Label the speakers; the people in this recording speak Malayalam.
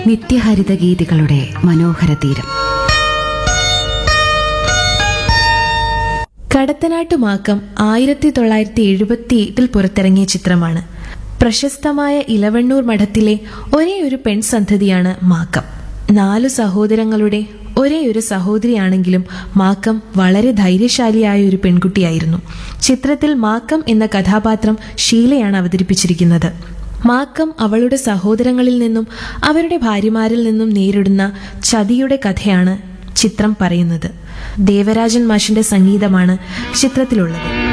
Speaker 1: നിത്യഹരിത ഗീതികളുടെ മനോഹര തീരം
Speaker 2: കടത്തനാട്ട് മാക്കം ആയിരത്തി തൊള്ളായിരത്തി എഴുപത്തി എട്ടിൽ പുറത്തിറങ്ങിയ ചിത്രമാണ് പ്രശസ്തമായ ഇലവണ്ണൂർ മഠത്തിലെ ഒരേ ഒരു പെൺസന്തതിയാണ് മാക്കം നാലു സഹോദരങ്ങളുടെ ഒരേ ഒരു സഹോദരിയാണെങ്കിലും മാക്കം വളരെ ധൈര്യശാലിയായ ഒരു പെൺകുട്ടിയായിരുന്നു ചിത്രത്തിൽ മാക്കം എന്ന കഥാപാത്രം ഷീലയാണ് അവതരിപ്പിച്ചിരിക്കുന്നത് മാക്കം അവളുടെ സഹോദരങ്ങളിൽ നിന്നും അവരുടെ ഭാര്യമാരിൽ നിന്നും നേരിടുന്ന ചതിയുടെ കഥയാണ് ചിത്രം പറയുന്നത് ദേവരാജൻ മാഷിന്റെ സംഗീതമാണ് ചിത്രത്തിലുള്ളത്